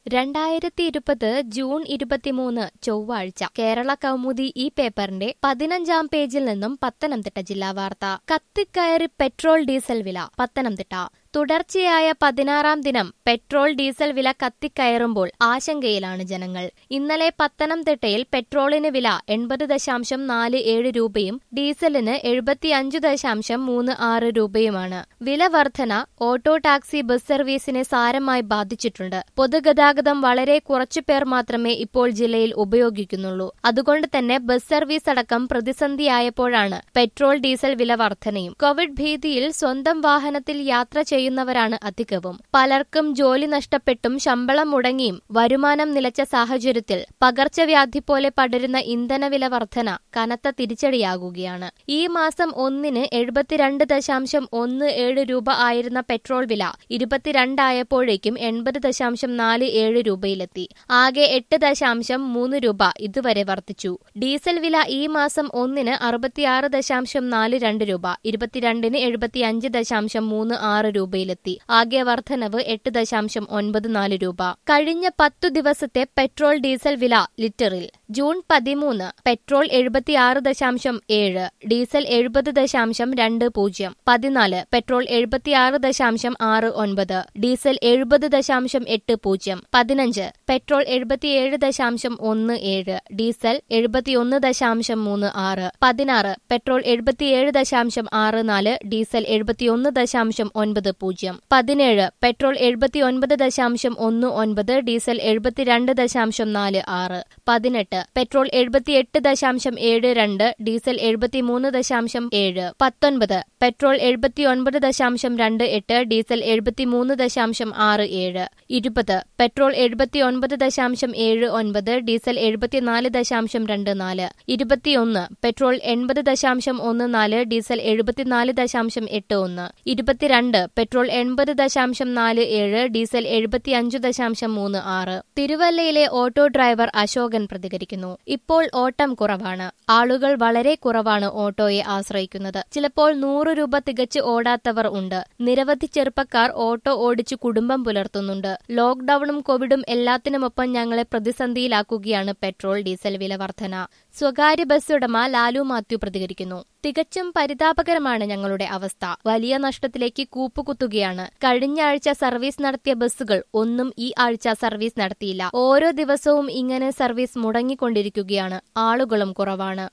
രണ്ടായിരത്തി ഇരുപത് ജൂൺ ഇരുപത്തിമൂന്ന് ചൊവ്വാഴ്ച കേരള കൗമുദി ഈ പേപ്പറിന്റെ പതിനഞ്ചാം പേജിൽ നിന്നും പത്തനംതിട്ട ജില്ലാ വാർത്ത കത്തിക്കയറി പെട്രോൾ ഡീസൽ വില പത്തനംതിട്ട തുടർച്ചയായ പതിനാറാം ദിനം പെട്രോൾ ഡീസൽ വില കത്തിക്കയറുമ്പോൾ ആശങ്കയിലാണ് ജനങ്ങൾ ഇന്നലെ പത്തനംതിട്ടയിൽ പെട്രോളിന് വില എൺപത് ദശാംശം നാല് ഏഴ് രൂപയും ഡീസലിന് എഴുപത്തിയഞ്ച് ദശാംശം മൂന്ന് ആറ് രൂപയുമാണ് വില വർധന ഓട്ടോ ടാക്സി ബസ് സർവീസിനെ സാരമായി ബാധിച്ചിട്ടുണ്ട് പൊതുഗതാഗതം വളരെ കുറച്ചുപേർ മാത്രമേ ഇപ്പോൾ ജില്ലയിൽ ഉപയോഗിക്കുന്നുള്ളൂ അതുകൊണ്ട് തന്നെ ബസ് സർവീസ് അടക്കം പ്രതിസന്ധിയായപ്പോഴാണ് പെട്രോൾ ഡീസൽ വില വർധനയും കോവിഡ് ഭീതിയിൽ സ്വന്തം വാഹനത്തിൽ യാത്ര ചെയ്യുന്നവരാണ് അധികവും പലർക്കും ജോലി നഷ്ടപ്പെട്ടും ശമ്പളം മുടങ്ങിയും വരുമാനം നിലച്ച സാഹചര്യത്തിൽ പകർച്ചവ്യാധി പോലെ പടരുന്ന ഇന്ധനവില വർധന കനത്ത തിരിച്ചടിയാകുകയാണ് ഈ മാസം ഒന്നിന് എഴുപത്തിരണ്ട് ദശാംശം ഒന്ന് ഏഴ് രൂപ ആയിരുന്ന പെട്രോൾ വില ഇരുപത്തിരണ്ടായപ്പോഴേക്കും എൺപത് ദശാംശം നാല് ഏഴ് രൂപയിലെത്തി ആകെ എട്ട് ദശാംശം മൂന്ന് രൂപ ഇതുവരെ വർദ്ധിച്ചു ഡീസൽ വില ഈ മാസം ഒന്നിന് അറുപത്തിയാറ് ദശാംശം നാല് രണ്ട് രൂപ ഇരുപത്തിരണ്ടിന് എഴുപത്തിയഞ്ച് ദശാംശം മൂന്ന് ആറ് രൂപയിലെത്തി ആകെ വർധനവ് എട്ട് ദശാംശം ഒൻപത് നാല് രൂപ കഴിഞ്ഞ പത്തു ദിവസത്തെ പെട്രോൾ ഡീസൽ വില ലിറ്ററിൽ ജൂൺ പതിമൂന്ന് പെട്രോൾ എഴുപത്തിയാറ് ദശാംശം ഏഴ് ഡീസൽ എഴുപത് ദശാംശം രണ്ട് പൂജ്യം പതിനാല് പെട്രോൾ എഴുപത്തിയാറ് ദശാംശം ആറ് ഒൻപത് ഡീസൽ എഴുപത് ദശാംശം എട്ട് പൂജ്യം പതിനഞ്ച് പെട്രോൾ എഴുപത്തിയേഴ് ദശാംശം ഒന്ന് ഏഴ് ഡീസൽ എഴുപത്തിയൊന്ന് ദശാംശം മൂന്ന് ആറ് പതിനാറ് പെട്രോൾ എഴുപത്തിയേഴ് ദശാംശം ആറ് നാല് ഡീസൽ എഴുപത്തിയൊന്ന് ദശാംശം ഒൻപത് പൂജ്യം പതിനേഴ് പെട്രോൾ എഴുപത്തിയൊൻപത് ദശാംശം ഒന്ന് ഒൻപത് ഡീസൽ എഴുപത്തിരണ്ട് ദശാംശം നാല് ആറ് പതിനെട്ട് പെട്രോൾ എഴുപത്തിയെട്ട് ദശാംശം ഏഴ് രണ്ട് ഡീസൽ എഴുപത്തിമൂന്ന് ദശാംശം ഏഴ് പത്തൊൻപത് പെട്രോൾ എഴുപത്തിയൊൻപത് ദശാംശം രണ്ട് എട്ട് ഡീസൽ എഴുപത്തിമൂന്ന് ദശാംശം ആറ് ഏഴ് ഇരുപത് പെട്രോൾ എഴുപത്തിയൊൻപത് ദശാംശം ഏഴ് ഒൻപത് ഡീസൽ എഴുപത്തിനാല് ദശാംശം രണ്ട് നാല് ഇരുപത്തിയൊന്ന് പെട്രോൾ എൺപത് ദശാംശം ഒന്ന് നാല് ഡീസൽ എഴുപത്തിനാല് ദശാംശം എട്ട് ഒന്ന് ഇരുപത്തിരണ്ട് പെട്രോൾ എൺപത് ദശാംശം നാല് ഏഴ് ഡീസൽ എഴുപത്തിയഞ്ച് ദശാംശം മൂന്ന് ആറ് തിരുവല്ലയിലെ ഓട്ടോ ഡ്രൈവർ അശോകൻ പ്രതികരിക്കുന്നു ഇപ്പോൾ ഓട്ടം കുറവാണ് ആളുകൾ വളരെ കുറവാണ് ഓട്ടോയെ ആശ്രയിക്കുന്നത് ചിലപ്പോൾ നൂറ് രൂപ തികച്ച് ഓടാത്തവർ ഉണ്ട് നിരവധി ചെറുപ്പക്കാർ ഓട്ടോ ഓടിച്ചു കുടുംബം പുലർത്തുന്നുണ്ട് ലോക്ഡൌണും കോവിഡും എല്ലാത്തിനുമൊപ്പം ഞങ്ങളെ പ്രതിസന്ധിയിലാക്കുകയാണ് പെട്രോൾ ഡീസൽ വില വർധന സ്വകാര്യ ബസ് ഉടമ ലാലു മാത്യു പ്രതികരിക്കുന്നു തികച്ചും പരിതാപകരമാണ് ഞങ്ങളുടെ അവസ്ഥ വലിയ നഷ്ടത്തിലേക്ക് കൂപ്പുകുത്തുകയാണ് കഴിഞ്ഞ ആഴ്ച സർവീസ് നടത്തിയ ബസ്സുകൾ ഒന്നും ഈ ആഴ്ച സർവീസ് നടത്തിയില്ല ഓരോ ദിവസവും ഇങ്ങനെ സർവീസ് മുടങ്ങിക്കൊണ്ടിരിക്കുകയാണ് ആളുകളും കുറവാണ്